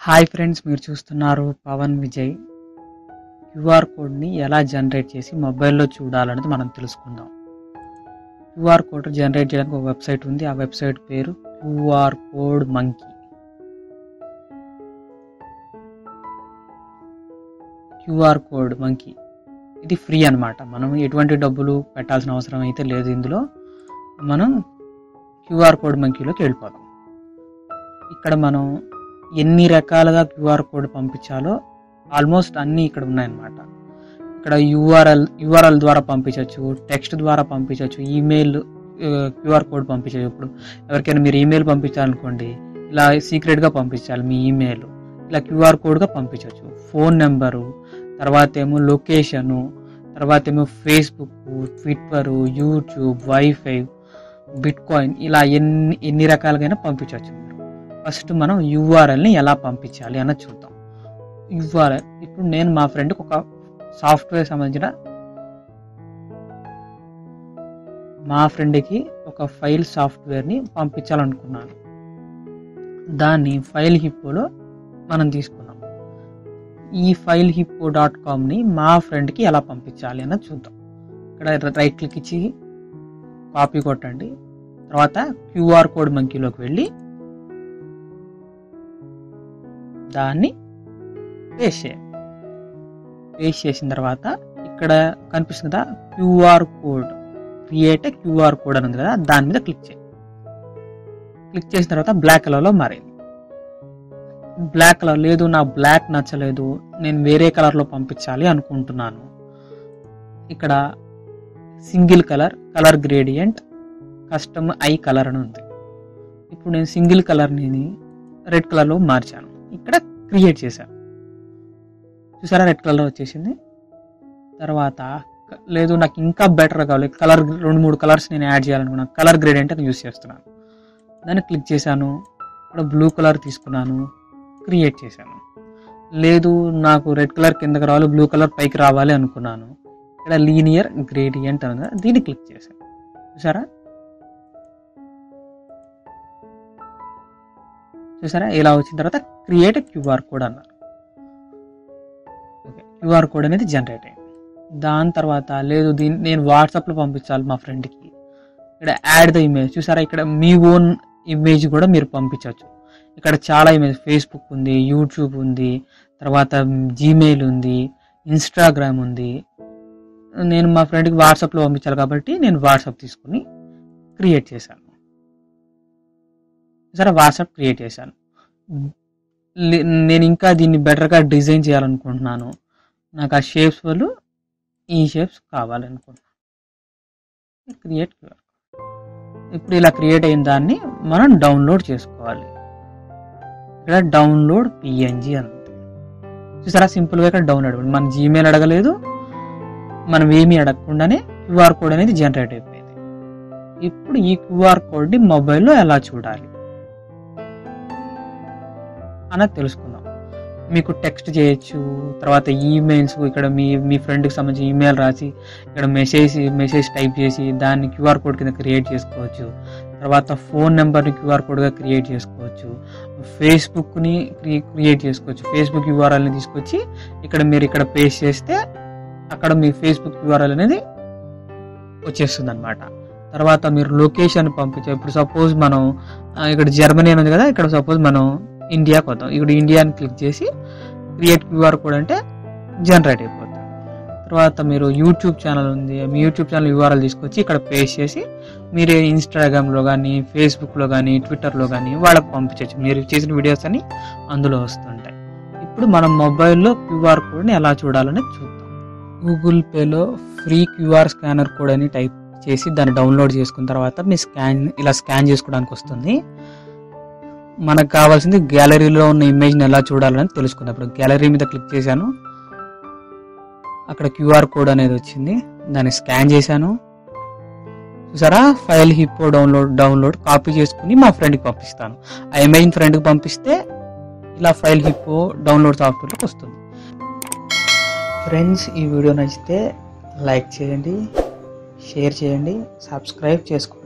hi friends మీరు చూస్తున్నారు Pawan Vijay QR కోడ్ని ఎలా జనరేట్ చేసి మొబైల్లో చూడాలనేది మనం తెలుసుకుందాం క్యూఆర్ కోడ్ జనరేట్ చేయడానికి ఒక వెబ్సైట్ ఉంది ఆ వెబ్సైట్ పేరు QR code monkey QR code monkey ఇది ఫ్రీ అన్నమాట మనం ఎటువంటి డబ్బులు పెట్టాల్సిన అవసరం అయితే లేదు ఇందులో మనం క్యూఆర్ కోడ్ మంకీలోకి వెళ్ళిపోదాం ఇక్కడ మనం ఎన్ని రకాలుగా క్యూఆర్ కోడ్ పంపించాలో ఆల్మోస్ట్ అన్నీ ఇక్కడ ఉన్నాయన్నమాట ఇక్కడ యూఆర్ఎల్ యూఆర్ఎల్ ద్వారా పంపించవచ్చు టెక్స్ట్ ద్వారా పంపించవచ్చు ఈమెయిల్ క్యూఆర్ కోడ్ పంపించవచ్చు ఇప్పుడు ఎవరికైనా మీరు ఈమెయిల్ పంపించాలనుకోండి ఇలా సీక్రెట్గా పంపించాలి మీ ఈమెయిల్ ఇలా క్యూఆర్ కోడ్గా పంపించవచ్చు ఫోన్ నెంబరు తర్వాత ఏమో లొకేషను తర్వాత ఏమో Facebook Twitter YouTube wifi bitcoin ఇలా ఎన్ని ఎన్ని రకాలుగైనా పంపించవచ్చు మీరు ఫస్ట్ మనం యూఆర్ఎల్ని ఎలా పంపించాలి అన్నది చూద్దాం యూఆర్ఎల్ ఇప్పుడు నేను మా ఫ్రెండ్కి ఒక సాఫ్ట్వేర్ సంబంధించిన మా ఫ్రెండ్కి ఒక ఫైల్ సాఫ్ట్వేర్ని పంపించాలనుకున్నాను దాన్ని ఫైల్ హిప్పోలో మనం తీసుకున్నాం ఈ ఫైల్ హిప్పో డాట్ కామ్ని మా ఫ్రెండ్కి ఎలా పంపించాలి అన్నది చూద్దాం ఇక్కడ రైట్ క్లిక్ ఇచ్చి కాపీ కొట్టండి తర్వాత క్యూఆర్ కోడ్ మంకీలోకి వెళ్ళి దాన్ని పేస్ట్ చేయండి పేస్ట్ చేసిన తర్వాత ఇక్కడ కనిపిస్తుంది కదా QR code create QR code అని ఉంది కదా దాని మీద క్లిక్ చేయండి క్లిక్ చేసిన తర్వాత బ్లాక్ కలర్లో మారింది బ్లాక్ కలర్ లేదు నా బ్లాక్ నచ్చలేదు నేను వేరే కలర్లో పంపించాలి అనుకుంటున్నాను ఇక్కడ single colour colour gradient custom eye colour అని ఉంది ఇప్పుడు నేను సింగిల్ కలర్ని రెడ్ కలర్లో మార్చాను ఇక్కడ క్రియేట్ చేశాను చూసారా రెడ్ కలర్ వచ్చేసింది తర్వాత లేదు నాకు ఇంకా బెటర్ కావాలి కలర్ రెండు మూడు కలర్స్ నేను యాడ్ చేయాలనుకున్నాను కలర్ గ్రేడియంట్ అని యూస్ చేస్తున్నాను దాన్ని క్లిక్ చేశాను ఇక్కడ బ్లూ కలర్ తీసుకున్నాను క్రియేట్ చేశాను లేదు నాకు రెడ్ కలర్ కిందకి రావాలి బ్లూ కలర్ పైకి రావాలి అనుకున్నాను ఇక్కడ లీనియర్ గ్రేడియంట్ అని దీన్ని క్లిక్ చేశాను చూసారా చూసారా ఇలా వచ్చిన తర్వాత క్రియేట్ క్యూఆర్ కోడ్ అన్నారు ఓకే క్యూఆర్ కోడ్ అనేది జనరేట్ అయింది దాని తర్వాత లేదు దీన్ని నేను వాట్సాప్లో పంపించాలి మా ఫ్రెండ్కి ఇక్కడ యాడ్ ద ఇమేజ్ చూసారా ఇక్కడ మీ ఓన్ ఇమేజ్ కూడా మీరు పంపించవచ్చు ఇక్కడ చాలా ఇమేజ్ ఫేస్బుక్ ఉంది యూట్యూబ్ ఉంది తర్వాత జీమెయిల్ ఉంది ఇన్స్టాగ్రామ్ ఉంది నేను మా ఫ్రెండ్కి వాట్సాప్లో పంపించాలి కాబట్టి నేను వాట్సాప్ తీసుకుని క్రియేట్ చేశాను సరే వాట్సాప్ క్రియేట్ చేశాను నేను ఇంకా దీన్ని బెటర్గా డిజైన్ చేయాలనుకుంటున్నాను నాకు ఆ షేప్స్ వాళ్ళు ఈ షేప్స్ కావాలనుకుంటున్నాను క్రియేట్ ఇప్పుడు ఇలా క్రియేట్ అయిన దాన్ని మనం డౌన్లోడ్ చేసుకోవాలి ఇక్కడ డౌన్లోడ్ పిఎన్జి అని చూసారా సింపుల్గా ఇక్కడ డౌన్లోడ్ మన జీమెయిల్ అడగలేదు మనం ఏమీ అడగకుండానే క్యూఆర్ కోడ్ అనేది జనరేట్ అయిపోయింది ఇప్పుడు ఈ క్యూఆర్ కోడ్ని మొబైల్లో ఎలా చూడాలి అన్నది తెలుసుకుందాం మీకు టెక్స్ట్ చేయొచ్చు తర్వాత ఈమెయిల్స్ ఇక్కడ మీ మీ ఫ్రెండ్కి సంబంధించి ఈమెయిల్ రాసి ఇక్కడ మెసేజ్ మెసేజ్ టైప్ చేసి దాన్ని క్యూఆర్ కోడ్ కింద క్రియేట్ చేసుకోవచ్చు తర్వాత ఫోన్ నెంబర్ని క్యూఆర్ కోడ్గా క్రియేట్ చేసుకోవచ్చు ఫేస్బుక్ని క్రియేట్ చేసుకోవచ్చు ఫేస్బుక్ యూఆర్ఎల్ని తీసుకొచ్చి ఇక్కడ మీరు ఇక్కడ పేస్ట్ చేస్తే అక్కడ మీ ఫేస్బుక్ యూఆర్ఎల్ అనేది వచ్చేస్తుంది అనమాట తర్వాత మీరు లొకేషన్ పంపించారు ఇప్పుడు సపోజ్ మనం ఇక్కడ జర్మనీ అని ఉంది కదా ఇక్కడ సపోజ్ మనం ఇండియాకి వద్దాం ఇక్కడ ఇండియాని క్లిక్ చేసి క్రియేట్ క్యూఆర్ కోడ్ అంటే జనరేట్ అయిపోతుంది తర్వాత మీరు యూట్యూబ్ ఛానల్ ఉంది మీ యూట్యూబ్ ఛానల్ యూఆర్ఎల్ తీసుకొచ్చి ఇక్కడ పేస్ట్ చేసి మీరు ఇన్స్టాగ్రామ్లో కానీ ఫేస్బుక్లో కానీ ట్విట్టర్లో కానీ వాళ్ళకి పంపించవచ్చు మీరు చేసిన వీడియోస్ అని అందులో వస్తుంటాయి ఇప్పుడు మనం మొబైల్లో క్యూఆర్ కోడ్ని ఎలా చూడాలని చూద్దాం గూగుల్ పేలో ఫ్రీ క్యూఆర్ స్కానర్ కోడ్ అని టైప్ చేసి దాన్ని డౌన్లోడ్ చేసుకున్న తర్వాత మీ స్కాన్ ఇలా స్కాన్ చేసుకోవడానికి వస్తుంది మనకు కావాల్సింది గ్యాలరీలో ఉన్న ఇమేజ్ని ఎలా చూడాలని తెలుసుకుందాం ఇప్పుడు గ్యాలరీ మీద క్లిక్ చేశాను అక్కడ క్యూఆర్ కోడ్ అనేది వచ్చింది దాన్ని స్కాన్ చేశాను చూసారా FileHippo download download copy చేసుకుని మా ఫ్రెండ్కి పంపిస్తాను ఆ ఇమేజ్ ఫ్రెండ్కి పంపిస్తే ఇలా ఫైల్ హిప్పో డౌన్లోడ్ సాఫ్ట్వేర్లోకి వస్తుంది ఫ్రెండ్స్ ఈ వీడియో నచ్చితే లైక్ చేయండి షేర్ చేయండి సబ్స్క్రైబ్ చేసుకోండి